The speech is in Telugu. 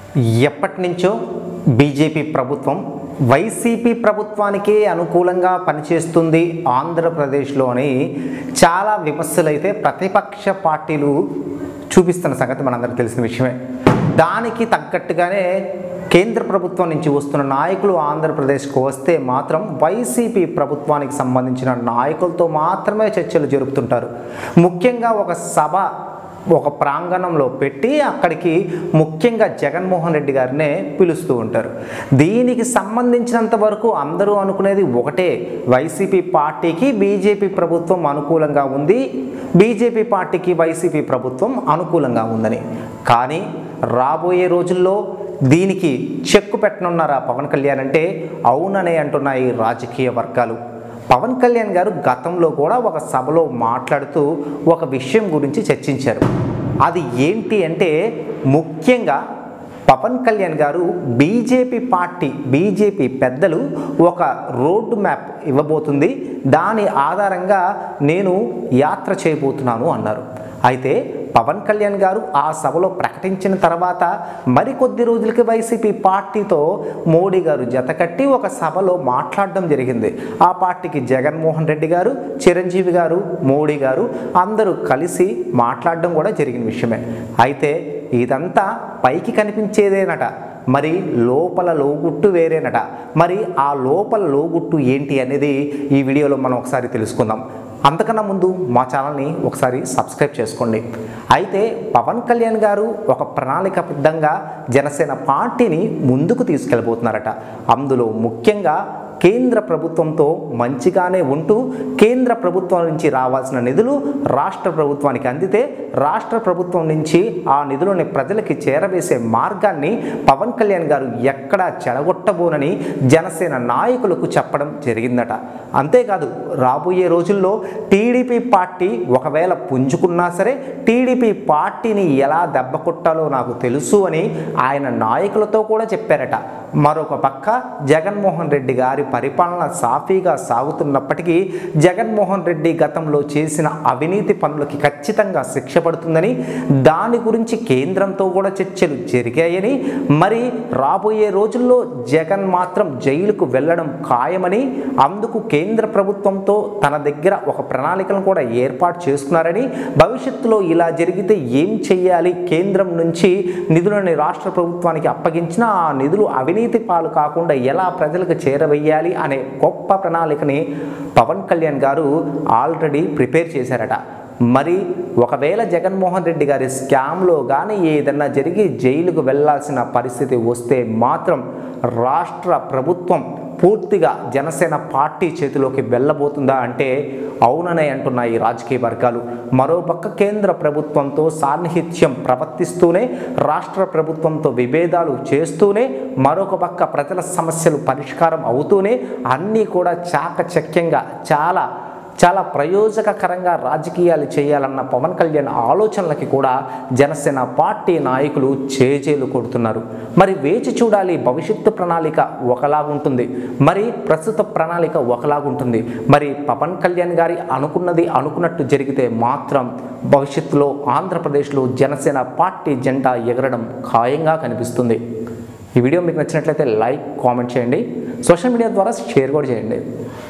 ఎప్పటి నుంచో బీజేపీ ప్రభుత్వం వైసీపీ ప్రభుత్వానికే అనుకూలంగా పనిచేస్తుంది ఆంధ్రప్రదేశ్లో అని చాలా విమర్శలు అయితే ప్రతిపక్ష పార్టీలు చూపిస్తున్న సంగతి మనందరికీ తెలిసిన విషయమే దానికి తగ్గట్టుగానే కేంద్ర ప్రభుత్వం నుంచి వస్తున్న నాయకులు ఆంధ్రప్రదేశ్కు వస్తే మాత్రం వైసీపీ ప్రభుత్వానికి సంబంధించిన నాయకులతో మాత్రమే చర్చలు జరుపుతుంటారు ముఖ్యంగా ఒక సభ ఒక ప్రాంగణంలో పెట్టి అక్కడికి ముఖ్యంగా జగన్మోహన్ రెడ్డి గారినే పిలుస్తూ ఉంటారు దీనికి సంబంధించినంత వరకు అందరూ అనుకునేది ఒకటే వైసీపీ పార్టీకి బీజేపీ ప్రభుత్వం అనుకూలంగా ఉంది బీజేపీ పార్టీకి వైసీపీ ప్రభుత్వం అనుకూలంగా ఉందని కానీ రాబోయే రోజుల్లో దీనికి చెక్కు పెట్టనున్నారా పవన్ కళ్యాణ్ అంటే అవుననే అంటున్నాయి రాజకీయ వర్గాలు పవన్ కళ్యాణ్ గారు గతంలో కూడా ఒక సభలో మాట్లాడుతూ ఒక విషయం గురించి చర్చించారు అది ఏంటి అంటే ముఖ్యంగా పవన్ కళ్యాణ్ గారు బీజేపీ పార్టీ బీజేపీ పెద్దలు ఒక రోడ్ మ్యాప్ ఇవ్వబోతుంది దాని ఆధారంగా నేను యాత్ర చేయబోతున్నాను అన్నారు అయితే పవన్ కళ్యాణ్ గారు ఆ సభలో ప్రకటించిన తర్వాత మరికొద్ది రోజులకి వైసీపీ పార్టీతో మోడీ గారు జతకట్టి ఒక సభలో మాట్లాడడం జరిగింది ఆ పార్టీకి జగన్మోహన్ రెడ్డి గారు చిరంజీవి గారు మోడీ గారు అందరూ కలిసి మాట్లాడడం కూడా జరిగిన విషయమే అయితే ఇదంతా పైకి కనిపించేదేనట మరి లోపల లోగుట్టు వేరేనట మరి ఆ లోపల లోగుట్టు ఏంటి అనేది ఈ వీడియోలో మనం ఒకసారి తెలుసుకుందాం అంతకన్నా ముందు మా ఛానల్ని ఒకసారి సబ్స్క్రైబ్ చేసుకోండి అయితే పవన్ కళ్యాణ్ గారు ఒక ప్రణాళికబద్ధంగా జనసేన పార్టీని ముందుకు తీసుకెళ్ళబోతున్నారట అందులో ముఖ్యంగా కేంద్ర ప్రభుత్వంతో మంచిగానే ఉంటూ కేంద్ర ప్రభుత్వం నుంచి రావాల్సిన నిధులు రాష్ట్ర ప్రభుత్వానికి అందితే రాష్ట్ర ప్రభుత్వం నుంచి ఆ నిధులని ప్రజలకి చేరవేసే మార్గాన్ని పవన్ కళ్యాణ్ గారు ఎక్కడా చెడగొట్టబోనని జనసేన నాయకులకు చెప్పడం జరిగిందట అంతేకాదు రాబోయే రోజుల్లో టీడీపీ పార్టీ ఒకవేళ పుంజుకున్నా సరే టీడీపీ పార్టీని ఎలా దెబ్బ కొట్టాలో నాకు తెలుసు అని ఆయన నాయకులతో కూడా చెప్పారట మరొక పక్క జగన్మోహన్ రెడ్డి గారి పరిపాలన సాఫీగా సాగుతున్నప్పటికీ జగన్మోహన్ రెడ్డి గతంలో చేసిన అవినీతి పనులకి ఖచ్చితంగా శిక్ష పడుతుందని దాని గురించి కేంద్రంతో కూడా చర్చలు జరిగాయని మరి రాబోయే రోజుల్లో జగన్ మాత్రం జైలుకు వెళ్ళడం ఖాయమని అందుకు కేంద్ర ప్రభుత్వంతో తన దగ్గర ఒక ప్రణాళికను కూడా ఏర్పాటు చేసుకున్నారని భవిష్యత్తులో ఇలా జరిగితే ఏం చెయ్యాలి కేంద్రం నుంచి నిధులని రాష్ట్ర ప్రభుత్వానికి అప్పగించిన ఆ నిధులు అవినీతి పాలు కాకుండా ఎలా ప్రజలకు చేరవేయాలి అనే గొప్ప ప్రణాళికని పవన్ కళ్యాణ్ గారు ఆల్రెడీ ప్రిపేర్ చేశారట మరి ఒకవేళ జగన్మోహన్ రెడ్డి గారి స్కామ్లో కానీ ఏదన్నా జరిగి జైలుకు వెళ్ళాల్సిన పరిస్థితి వస్తే మాత్రం రాష్ట్ర ప్రభుత్వం పూర్తిగా జనసేన పార్టీ చేతిలోకి వెళ్ళబోతుందా అంటే అవుననే అంటున్నాయి రాజకీయ వర్గాలు మరోపక్క కేంద్ర ప్రభుత్వంతో సాన్నిహిత్యం ప్రవర్తిస్తూనే రాష్ట్ర ప్రభుత్వంతో విభేదాలు చేస్తూనే మరొక పక్క ప్రజల సమస్యలు పరిష్కారం అవుతూనే అన్నీ కూడా చాకచక్యంగా చాలా చాలా ప్రయోజకకరంగా రాజకీయాలు చేయాలన్న పవన్ కళ్యాణ్ ఆలోచనలకి కూడా జనసేన పార్టీ నాయకులు చేజేలు కొడుతున్నారు మరి వేచి చూడాలి భవిష్యత్తు ప్రణాళిక ఒకలాగుంటుంది మరి ప్రస్తుత ప్రణాళిక ఒకలాగుంటుంది మరి పవన్ కళ్యాణ్ గారి అనుకున్నది అనుకున్నట్టు జరిగితే మాత్రం భవిష్యత్తులో ఆంధ్రప్రదేశ్లో జనసేన పార్టీ జెండా ఎగరడం ఖాయంగా కనిపిస్తుంది ఈ వీడియో మీకు నచ్చినట్లయితే లైక్ కామెంట్ చేయండి సోషల్ మీడియా ద్వారా షేర్ కూడా చేయండి